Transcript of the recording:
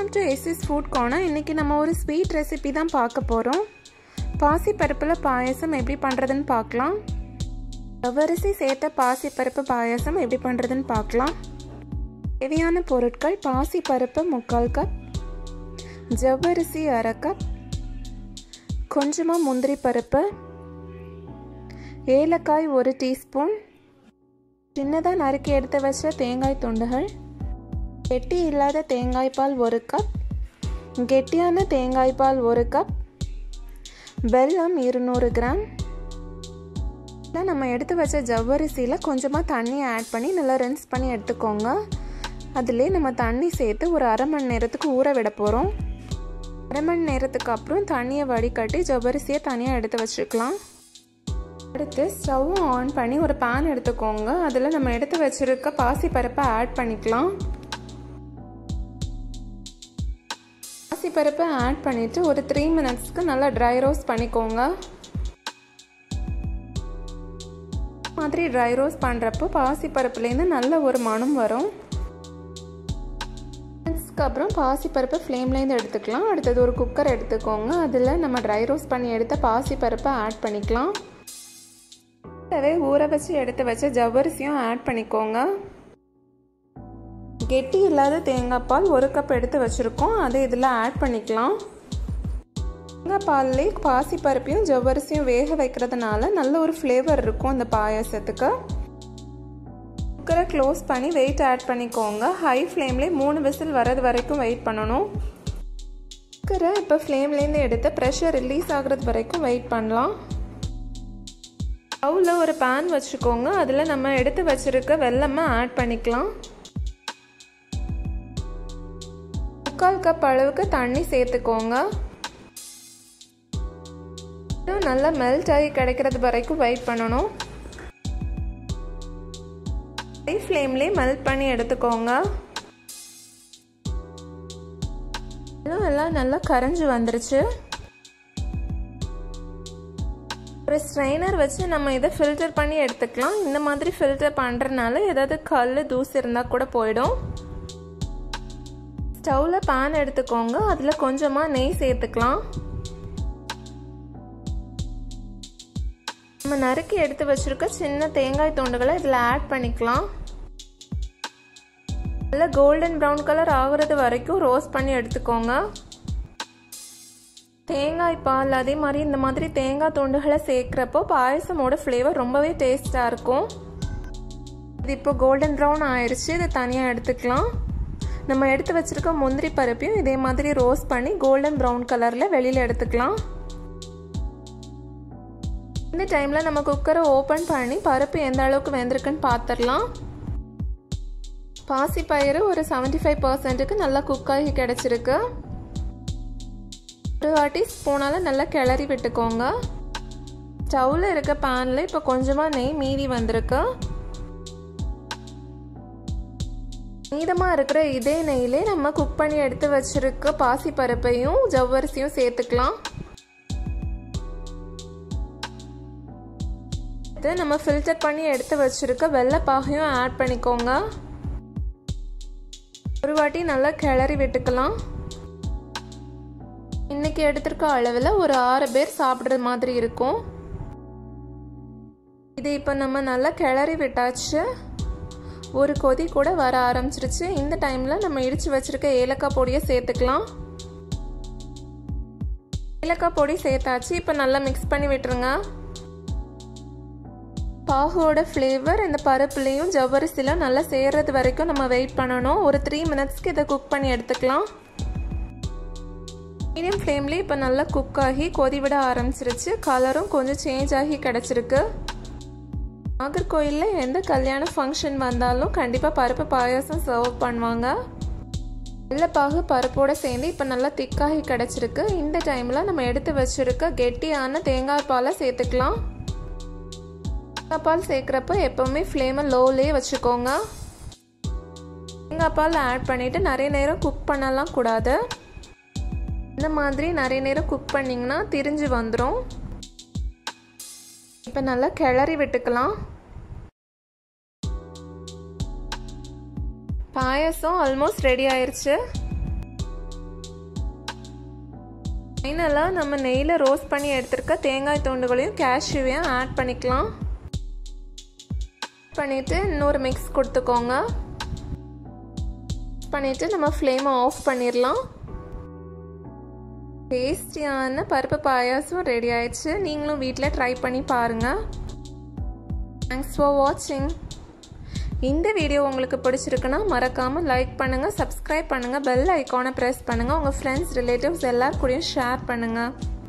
to SS food corner இன்றைக்கி நம்ம ஒரு ஸ்வீட் ரெசிபி தான் பார்க்க போகிறோம் பாசிப்பருப்பில் பாயசம் எப்படி பண்ணுறதுன்னு பார்க்கலாம் ஜவ்வரிசி சேர்த்த பாசிப்பருப்பு பாயசம் எப்படி பண்ணுறதுன்னு பார்க்கலாம் தேவையான பொருட்கள் பாசிப்பருப்பு முக்கால் கப் ஜவ்வரிசி அரை கப் கொஞ்சமாக முந்திரி பருப்பு ஏலக்காய் ஒரு டீஸ்பூன் சின்னதாக நறுக்கி எடுத்து வச்ச தேங்காய் துண்டுகள் கெட்டி இல்லாத தேங்காய் பால் ஒரு கப் கெட்டியான தேங்காய் பால் ஒரு கப் வெல்லம் இருநூறு கிராம் இல்லை நம்ம எடுத்து வச்ச ஜவ்வரிசியில் கொஞ்சமாக தண்ணி ஆட் பண்ணி நல்லா ரின்ஸ் பண்ணி எடுத்துக்கோங்க அதிலே நம்ம தண்ணி சேர்த்து ஒரு அரை மணி நேரத்துக்கு ஊற விட போகிறோம் அரை மணி நேரத்துக்கு அப்புறம் தண்ணியை வடிகட்டி ஜவ்வரிசியை தனியாக எடுத்து வச்சுக்கலாம் அடுத்து ஸ்டவ்வும் ஆன் பண்ணி ஒரு பேன் எடுத்துக்கோங்க அதில் நம்ம எடுத்து வச்சுருக்க பாசிப்பருப்பை ஆட் பண்ணிக்கலாம் பாசிப்பருப்பை ஆட் பண்ணிவிட்டு ஒரு த்ரீ மினிட்ஸ்க்கு நல்லா ட்ரை ரோஸ்ட் பண்ணிக்கோங்க மாதிரி ட்ரை ரோஸ்ட் பண்ணுறப்போ பாசிப்பருப்புலேருந்து நல்ல ஒரு மனம் வரும் அப்புறம் பாசிப்பருப்பு ஃப்ளேம்லேருந்து எடுத்துக்கலாம் அடுத்தது ஒரு குக்கர் எடுத்துக்கோங்க அதில் நம்ம ட்ரை ரோஸ்ட் பண்ணி எடுத்த பாசிப்பருப்பை ஆட் பண்ணிக்கலாம் கூடவே ஊற வச்சு எடுத்து வச்ச ஜவ்வரிசியும் ஆட் பண்ணிக்கோங்க கெட்டி இல்லாத தேங்காய் பால் ஒரு கப் எடுத்து வச்சுருக்கோம் அதை இதில் ஆட் பண்ணிக்கலாம் தேங்காய் பால்லே பாசிப்பருப்பையும் ஜவ்வரிசியும் வேக வைக்கிறதுனால நல்ல ஒரு ஃப்ளேவர் இருக்கும் இந்த பாயாசத்துக்கு குக்கரை க்ளோஸ் பண்ணி வெயிட் ஆட் பண்ணிக்கோங்க ஹை ஃப்ளேம்லேயே மூணு விசில் வரது வரைக்கும் வெயிட் பண்ணணும் குக்கரை இப்போ ஃப்ளேம்லேருந்து எடுத்து ப்ரெஷர் ரிலீஸ் ஆகிறது வரைக்கும் வெயிட் பண்ணலாம் ஸ்டவ்வில் ஒரு பேன் வச்சுக்கோங்க அதில் நம்ம எடுத்து வச்சுருக்க வெள்ளமை ஆட் பண்ணிக்கலாம் முக்கால் கப் அளவுக்கு தண்ணி சேர்த்துக்கோங்க நல்லா மெல்ட் ஆகி கிடைக்கிறது வரைக்கும் வெயிட் பண்ணணும் ஹை ஃப்ளேம்லேயே மெல்ட் பண்ணி எடுத்துக்கோங்க எல்லாம் நல்லா கரைஞ்சி வந்துருச்சு ஒரு ஸ்ட்ரைனர் வச்சு நம்ம இதை ஃபில்டர் பண்ணி எடுத்துக்கலாம் இந்த மாதிரி ஃபில்டர் பண்ணுறதுனால ஏதாவது கல் தூசு இருந்தால் கூட போயிடும் ஸ்டவ்வில் பேன் எடுத்துக்கோங்க அதில் கொஞ்சமாக நெய் சேர்த்துக்கலாம் நம்ம நறுக்கி எடுத்து வச்சுருக்க சின்ன தேங்காய் துண்டுகளை இதில் ஆட் பண்ணிக்கலாம் நல்லா கோல்டன் ப்ரௌன் கலர் ஆகுறது வரைக்கும் ரோஸ்ட் பண்ணி எடுத்துக்கோங்க தேங்காய் பால் அதே மாதிரி இந்த மாதிரி தேங்காய் துண்டுகளை சேர்க்குறப்போ பாயசமோட ஃப்ளேவர் ரொம்பவே டேஸ்ட்டாக இருக்கும் இது இப்போ கோல்டன் ப்ரௌன் ஆயிடுச்சு இதை தனியாக எடுத்துக்கலாம் நம்ம எடுத்து வச்சுருக்க முந்திரி பருப்பையும் இதே மாதிரி ரோஸ்ட் பண்ணி கோல்டன் ப்ரௌன் கலரில் வெளியில் எடுத்துக்கலாம் இந்த டைமில் நம்ம குக்கரை ஓப்பன் பண்ணி பருப்பு எந்த அளவுக்கு வெந்திருக்குன்னு பார்த்துடலாம் பாசிப்பயிறு ஒரு செவன்டி ஃபைவ் பர்சன்ட்டுக்கு நல்லா குக் ஆகி கிடச்சிருக்கு ஒரு வாட்டி ஸ்பூனால் நல்லா கிளறி விட்டுக்கோங்க ஸ்டவ்வில் இருக்க பேனில் இப்போ கொஞ்சமாக நெய் மீதி வந்திருக்கு மீதமாக இருக்கிற இதே நெய்யிலே நம்ம குக் பண்ணி எடுத்து வச்சுருக்க பாசிப்பருப்பையும் ஜவ்வரிசியும் சேர்த்துக்கலாம் நம்ம ஃபில்டர் பண்ணி எடுத்து வச்சுருக்க வெள்ளைப்பாகையும் ஆட் பண்ணிக்கோங்க ஒரு வாட்டி நல்லா கிளறி விட்டுக்கலாம் இன்றைக்கி எடுத்திருக்க அளவில் ஒரு ஆறு பேர் சாப்பிட்ற மாதிரி இருக்கும் இது இப்போ நம்ம நல்லா கிளறி விட்டாச்சு ஒரு கொதி கூட வர ஆரம்பிச்சிருச்சு இந்த டைமில் நம்ம இடித்து வச்சுருக்க ஏலக்காய் பொடியை சேர்த்துக்கலாம் ஏலக்காய் பொடி சேர்த்தாச்சு இப்போ நல்லா மிக்ஸ் பண்ணி விட்டுருங்க பாகுவோட ஃப்ளேவர் இந்த பருப்புலேயும் ஜவ்வரிசிலும் நல்லா சேர்றது வரைக்கும் நம்ம வெயிட் பண்ணணும் ஒரு த்ரீ மினிட்ஸ்க்கு இதை குக் பண்ணி எடுத்துக்கலாம் மீடியம் ஃப்ளேம்லேயே இப்போ நல்லா குக் ஆகி கொதி விட ஆரம்பிச்சிருச்சு கலரும் கொஞ்சம் சேஞ்ச் ஆகி கிடச்சிருக்கு நாகர்கோயிலில் எந்த கல்யாண ஃபங்க்ஷன் வந்தாலும் கண்டிப்பாக பருப்பு பாயாசம் சர்வ் பண்ணுவாங்க வெள்ளைப்பாகு பருப்போடு சேர்ந்து இப்போ நல்லா திக்காகி கிடச்சிருக்கு இந்த டைமில் நம்ம எடுத்து வச்சுருக்க கெட்டியான தேங்காய் பாலை சேர்த்துக்கலாம் தேங்காய் பால் சேர்க்குறப்ப எப்போவுமே ஃப்ளேமை லோலேயே வச்சுக்கோங்க தேங்காய் பால் ஆட் பண்ணிவிட்டு நிறைய நேரம் குக் பண்ணலாம் கூடாது இந்த மாதிரி நிறைய நேரம் குக் பண்ணிங்கன்னா திரிஞ்சு வந்துடும் இப்போ நல்லா கிளறி விட்டுக்கலாம் பாயசம் ஆல்மோஸ்ட் ரெடி ஆயிடுச்சு ஃபைனலாக நம்ம நெய்யில் ரோஸ்ட் பண்ணி எடுத்திருக்க தேங்காய் துண்டுகளையும் கேஷ்யூவையும் ஆட் பண்ணிக்கலாம் பண்ணிவிட்டு இன்னொரு மிக்ஸ் கொடுத்துக்கோங்க பண்ணிவிட்டு நம்ம ஃப்ளேமை ஆஃப் பண்ணிடலாம் டேஸ்டியான பருப்பு பாயாசம் ரெடி ஆயிடுச்சு நீங்களும் வீட்டில் ட்ரை பண்ணி பாருங்கள் தேங்க்ஸ் ஃபார் வாட்சிங் இந்த வீடியோ உங்களுக்கு பிடிச்சிருக்குன்னா மறக்காமல் லைக் பண்ணுங்கள் சப்ஸ்கிரைப் பண்ணுங்கள் பெல் ஐக்கானை ப்ரெஸ் பண்ணுங்கள் உங்கள் ஃப்ரெண்ட்ஸ் ரிலேட்டிவ்ஸ் எல்லார் கூடயும் ஷேர் பண்ணுங்கள்